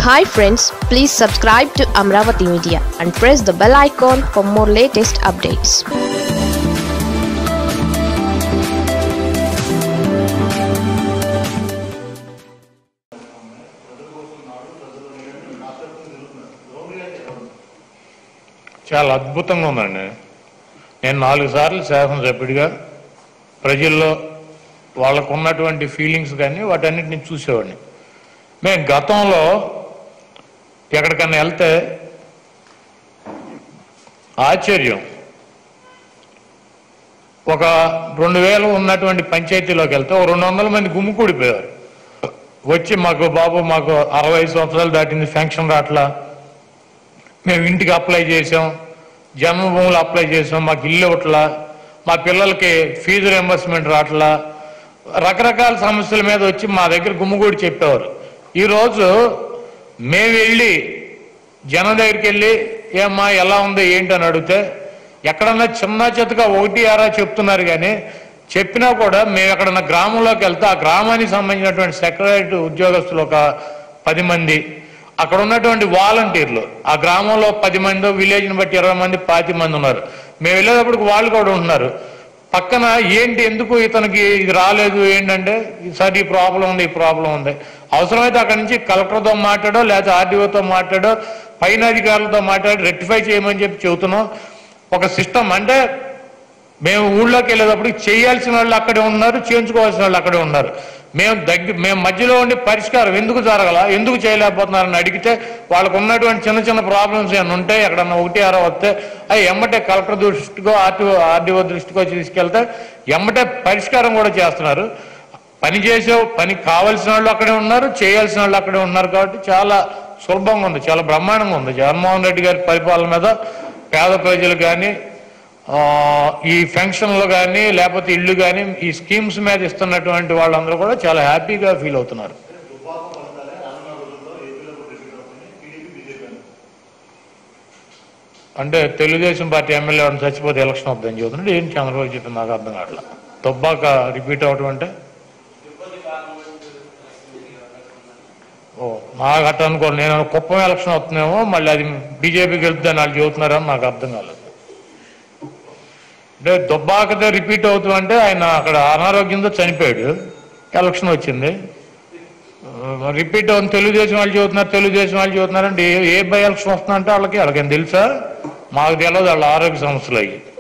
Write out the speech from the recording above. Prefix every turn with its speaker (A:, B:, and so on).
A: hi friends please subscribe to Amaravati media and press the bell icon for more latest updates
B: చాలా అద్భుతంగా ఉందండి నేను నాలుగు సార్లు శాసనసభ్యుడిగా ప్రజల్లో వాళ్ళకు ఉన్నటువంటి ఫీలింగ్స్ కానీ వాటన్నిటిని చూసేవాడిని మేము గతంలో ఎక్కడికన్నా వెళ్తే ఆశ్చర్యం ఒక రెండు వేలు ఉన్నటువంటి పంచాయతీలోకి వెళ్తే ఒక రెండు వందల మంది గుమ్ముకూడిపోయారు వచ్చి మాకు బాబు మాకు అరవై సంవత్సరాలు దాటింది ఫెన్షన్ రాట్లా మేము ఇంటికి అప్లై చేసాం జన్మభూములు అప్లై చేసాం మాకు ఇల్లు ఇవ్వట్లా మా పిల్లలకి ఫీజు రియంబర్స్మెంట్ రావట్లా రకరకాల సమస్యల మీద వచ్చి మా దగ్గర గుమ్మగూడి చెప్పేవారు ఈరోజు మేము వెళ్ళి జనం దగ్గరికి వెళ్ళి ఏమ్మా ఎలా ఉంది ఏంటి అని అడిగితే ఎక్కడన్నా చిన్న చితగా ఒకటి ఆరా చెప్తున్నారు కానీ చెప్పినా కూడా మేము ఎక్కడన్నా గ్రామంలోకి వెళ్తే ఆ గ్రామానికి సంబంధించినటువంటి సెక్రటరీ ఉద్యోగస్తులు ఒక పది మంది అక్కడ ఉన్నటువంటి వాలంటీర్లు ఆ గ్రామంలో పది మంది విలేజ్ని బట్టి ఇరవై మంది పాతి మంది ఉన్నారు మేము వెళ్ళేటప్పటికి వాళ్ళు కూడా ఉంటున్నారు పక్కన ఏంటి ఎందుకు ఇతనికి ఇది రాలేదు ఏంటంటే సార్ ఈ ప్రాబ్లం ఉంది ఈ ప్రాబ్లం ఉంది అవసరమైతే అక్కడి నుంచి కలెక్టర్తో మాట్లాడో లేకపోతే ఆర్డీఓతో మాట్లాడో పైన అధికారులతో మాట్లాడి రెక్టిఫై చేయమని చెప్పి చెబుతున్నాం ఒక సిస్టమ్ అంటే మేము ఊళ్ళోకి వెళ్ళేటప్పుడు చేయాల్సిన వాళ్ళు అక్కడే ఉన్నారు చేయించుకోవాల్సిన వాళ్ళు అక్కడే ఉన్నారు మేము దగ్గర మేము మధ్యలో ఉండి పరిష్కారం ఎందుకు జరగల ఎందుకు చేయలేకపోతున్నారని అడిగితే వాళ్ళకు ఉన్నటువంటి చిన్న చిన్న ప్రాబ్లమ్స్ ఏమైనా ఉంటే ఎక్కడన్నా ఒకటి ఆరో వస్తే అవి ఎమ్మటే కలెక్టర్ దృష్టికో ఆర్టీఓ ఆర్డీఓ దృష్టికో తీసుకెళ్తే ఎమ్మటే పరిష్కారం కూడా చేస్తున్నారు పని చేసే పని కావాల్సిన వాళ్ళు అక్కడే ఉన్నారు చేయాల్సిన వాళ్ళు అక్కడే ఉన్నారు కాబట్టి చాలా సులభంగా ఉంది చాలా బ్రహ్మాండంగా ఉంది జగన్మోహన్ రెడ్డి గారి పరిపాలన మీద పేద ప్రజలు కానీ ఆ, ఈ ఫంక్షన్లు కానీ లేకపోతే ఇల్లు కానీ ఈ స్కీమ్స్ మీద ఇస్తున్నటువంటి వాళ్ళందరూ కూడా చాలా హ్యాపీగా ఫీల్ అవుతున్నారు అంటే తెలుగుదేశం పార్టీ ఎమ్మెల్యే ఎవరైనా చచ్చిపోతే ఎలక్షన్ వద్దని చెబుతున్నాడు ఏం చంద్రబాబు చెప్పింది నాకు అర్థం కావట్లా దుబ్బాక రిపీట్ అవటం అంటే ఓ నాకు అట్ట అనుకోను నేను కుప్పం ఎలక్షన్ వస్తున్నామో మళ్ళీ అది బీజేపీకి వెళ్తుందని వాళ్ళు చెబుతున్నారని నాకు అర్థం కాలేదు అంటే దుబ్బాకతో రిపీట్ అవుతుందంటే ఆయన అక్కడ అనారోగ్యంతో చనిపోయాడు ఎలక్షన్ వచ్చింది ఆ, రిపీట్ అవుతుంది తెలుగుదేశం వాళ్ళు చెబుతున్నారు తెలుగుదేశం వాళ్ళు చెబుతున్నారు అంటే ఏ- ఏ బై ఎలక్షన్ వస్తుందంటే వాళ్ళకి వాళ్ళకి తెలుసా మాకు తెలియదు వాళ్ళ ఆరోగ్య సమస్యలు అయ్యి